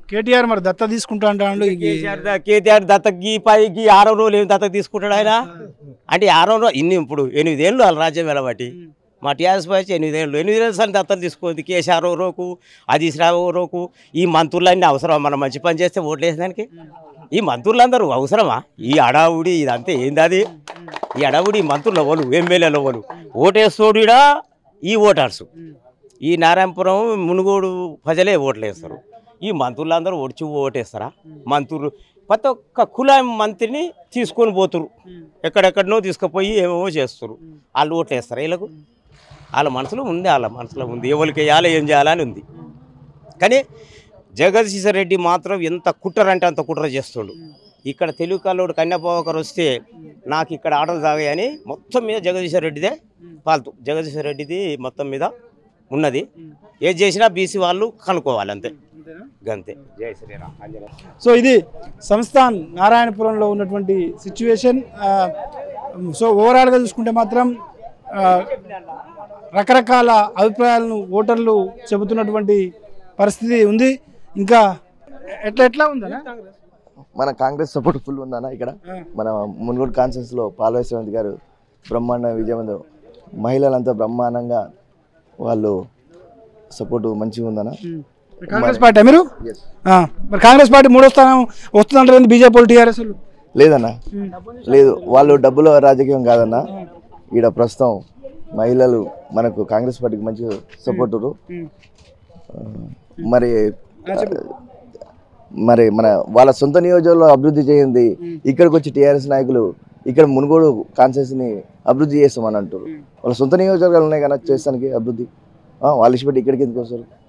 కేటీఆర్ మరి దత్త తీసుకుంటా అంటాడు ఈ- కేసీఆర్ ద- కేటీఆర్ దత్తకి పైకి ఆరో రోజులు ఏం దత్తత తీసుకుంటాడు ఆయన అంటే ఆరో రోజు ఇన్ని ఇప్పుడు ఎనిమిదేళ్ళు వాళ్ళ రాజ్యం వెళ్ళబట్టి మా టీఆర్ఎస్ వచ్చి ఎనిమిదేళ్ళు ఎనిమిదేళ్ళు సార్లు దత్తత తీసుకుంది కేసీఆర్ ఓ రోకు హరీష్ రావు ఓ రోకు ఈ మంత్రులన్నీ అవసరమా మనం మంచి పని చేస్తే ఓట్లు వేసేదానికి ఈ మంత్రులందరూ అవసరమా ఈ అడావుడి ఇదంతా ఏంది అది ఈ అడావుడి ఈ మంత్రులు వాళ్ళు ఎమ్మెల్యేలు వాళ్ళు ఓటేస్తోడు ఈడ ఈ ఓటర్స్ ఈ నారాయణపురం మునుగోడు ప్రజలే ఓట్లు వేస్తారు ఈ మంత్రులందరూ ఒడిచి ఓటేస్తారా మంత్రులు ప్రతి ఒక్క కుల మంత్రిని తీసుకొని పోతురు ఎక్కడెక్కడనో తీసుకుపోయి ఏమేమో చేస్తారు వాళ్ళు ఓట్లు వేస్తారు వీళ్ళకు వాళ్ళ మనసులో ఉంది వాళ్ళ మనసులో ఉంది ఎవరికి వేయాలి ఏం చేయాలని ఉంది కానీ జగదీశ్వర రెడ్డి మాత్రం ఎంత కుట్ర అంటే అంత కుట్ర చేస్తాడు ఇక్కడ తెలుగు కల్లోడు కన్యాపోకర్ వస్తే నాకు ఇక్కడ ఆటలు తాగాయని మొత్తం మీద జగదీశ్వర రెడ్డిదే పాల్తు జగదీశ్వర రెడ్డిది మొత్తం మీద ఉన్నది ఏది చేసినా బీసీ వాళ్ళు కనుక్కోవాలి అంతే గంతే జై శ్రీరామ్ ఆంజనేయ సో ఇది సంస్థాన్ నారాయణపురంలో ఉన్నటువంటి సిచ్యువేషన్ సో ఓవరాల్గా చూసుకుంటే మాత్రం ఆ, రకరకాల అభిప్రాయాలను ఓటర్లు చెబుతున్నటువంటి పరిస్థితి ఉంది ఇంకా ఎట్లా ఎట్లా ఉందనా మన కాంగ్రెస్ సపోర్ట్ ఫుల్ ఉందన్న ఇక్కడ మన మున్గోడు కాన్ఫరెన్స్ లో పాల్వేశ్వరంత్ గారు బ్రహ్మాండ విజయం మహిళలంతా బ్రహ్మాండంగా వాళ్ళు సపోర్ట్ మంచిగా ఉందన్న కాంగ్రెస్ పార్టీ మీరు ఆ, మరి కాంగ్రెస్ పార్టీ మూడో స్థానం వస్తుందంటారు బీజేపీ వాళ్ళు టీఆర్ఎస్ వాళ్ళు లేదన్న లేదు వాళ్ళు డబ్బుల రాజకీయం కాదన్న ఈడ ప్రస్తుతం మహిళలు మనకు కాంగ్రెస్ పార్టీకి మంచి సపోర్టు మరి మరి మన వాళ్ళ సొంత నియోజకవర్గంలో అభివృద్ధి చేయింది ఇక్కడికి వచ్చి టీఆర్ఎస్ నాయకులు ఇక్కడ మునుగోడు కాన్సెన్స్ ని అభివృద్ధి చేస్తామని అంటారు వాళ్ళ సొంత నియోజకవర్గాలు ఉన్నాయి కదా చేస్తానికి అభివృద్ధి ఆ, వాళ్ళు ఇష్టపెట్టి ఇక్కడికి ఎందుకు వస్తారు